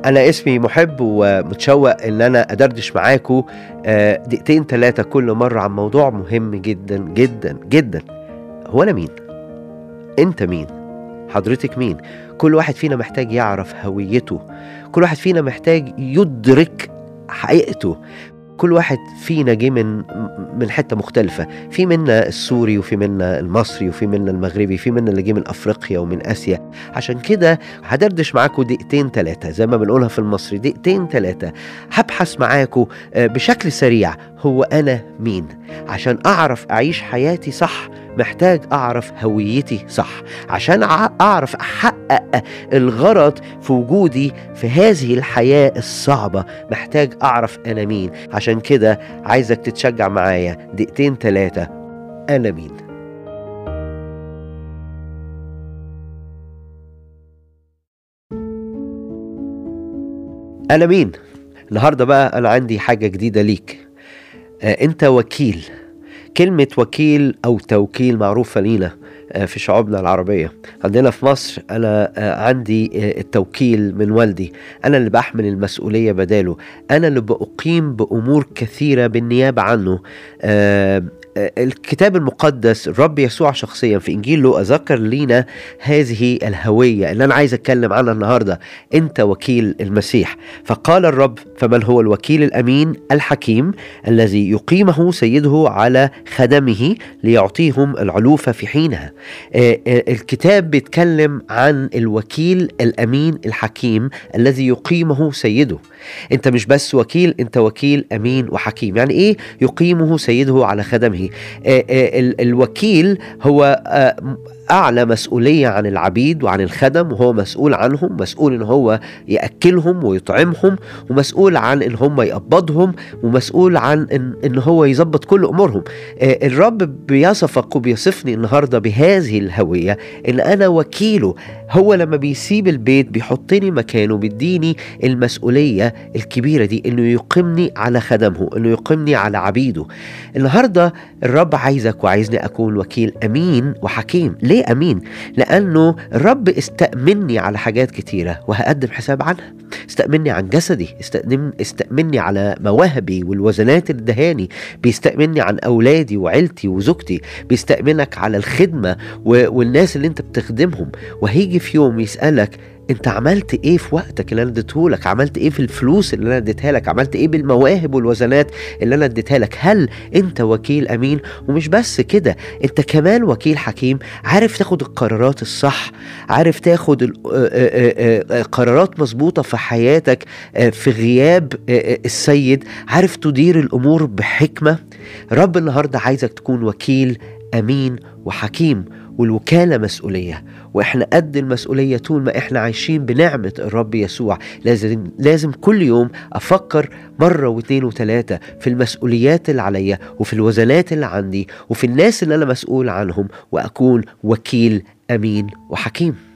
أنا اسمي محب ومتشوق إن أنا أدردش معاكم آه، دقيقتين ثلاثة كل مرة عن موضوع مهم جدا جدا جدا هو أنا مين؟ أنت مين؟ حضرتك مين؟ كل واحد فينا محتاج يعرف هويته كل واحد فينا محتاج يدرك حقيقته كل واحد فينا جه من من حته مختلفه في منا السوري وفي منا المصري وفي منا المغربي في منا اللي جه من افريقيا ومن اسيا عشان كده هدردش معاكم دقيقتين ثلاثه زي ما بنقولها في المصري دقيقتين ثلاثه هبحث معاكم آه، بشكل سريع هو انا مين عشان اعرف اعيش حياتي صح محتاج اعرف هويتي صح عشان أع- اعرف احقق الغرض في وجودي في هذه الحياه الصعبه محتاج اعرف انا مين عشان كده عايزك تتشجع معايا دقيقتين ثلاثه انا مين انا مين النهارده بقى انا عندي حاجه جديده ليك آه، انت وكيل كلمة وكيل أو توكيل معروفة لينا آه، في شعوبنا العربية عندنا في مصر أنا آه، عندي آه، التوكيل من والدي أنا اللي بحمل المسؤولية بداله أنا اللي بأقيم بأمور كثيرة بالنيابة عنه آه، آه، الكتاب المقدس الرب يسوع شخصيا في إنجيل لوقا ذكر لينا هذه الهوية اللي أنا عايز أتكلم عنها النهاردة أنت وكيل المسيح فقال الرب فمن هو الوكيل الأمين الحكيم الذي يقيمه سيده على خدمه ليعطيهم العلوفة في حينها آه، آه، الكتاب بيتكلم عن الوكيل الأمين الحكيم الذي يقيمه سيده انت مش بس وكيل انت وكيل أمين وحكيم يعني ايه يقيمه سيده على خدمه آه، آه، ال- الوكيل هو آه، أعلى مسؤولية عن العبيد وعن الخدم وهو مسؤول عنهم مسؤول إن هو يأكلهم ويطعمهم ومسؤول عن إن هم يقبضهم ومسؤول عن إن, إن هو يظبط كل أمورهم آه، الرب بيصفك وبيصفني النهاردة بهذه الهوية إن أنا وكيله هو لما بيسيب البيت بيحطني مكانه بيديني المسؤولية الكبيرة دي إنه يقيمني على خدمه إنه يقيمني على عبيده النهاردة الرب عايزك وعايزني أكون وكيل أمين وحكيم ليه أمين؟ لأنه الرب استأمني على حاجات كتيرة وهقدم حساب عنها استأمني عن جسدي استأمن استأمني على مواهبي والوزنات اللي دهاني بيستأمني عن أولادي وعيلتي وزوجتي بيستأمنك على الخدمة و- والناس اللي انت بتخدمهم وهيجي في يوم يسألك انت عملت ايه في وقتك اللي انا اديته عملت ايه في الفلوس اللي انا اديتها لك عملت ايه بالمواهب والوزنات اللي انا اديتها لك هل انت وكيل امين ومش بس كده انت كمان وكيل حكيم عارف تاخد القرارات الصح عارف تاخد ال- آه، آه، آه، آه، قرارات مظبوطه في حياتك آه، في غياب آه، آه، السيد عارف تدير الامور بحكمه رب النهارده عايزك تكون وكيل امين وحكيم والوكالة مسؤولية وإحنا قد المسؤولية طول ما إحنا عايشين بنعمة الرب يسوع لازم لازم كل يوم أفكر مرة واثنين وثلاثة في المسؤوليات اللي عليا وفي الوزنات اللي عندي وفي الناس اللي أنا مسؤول عنهم وأكون وكيل أمين وحكيم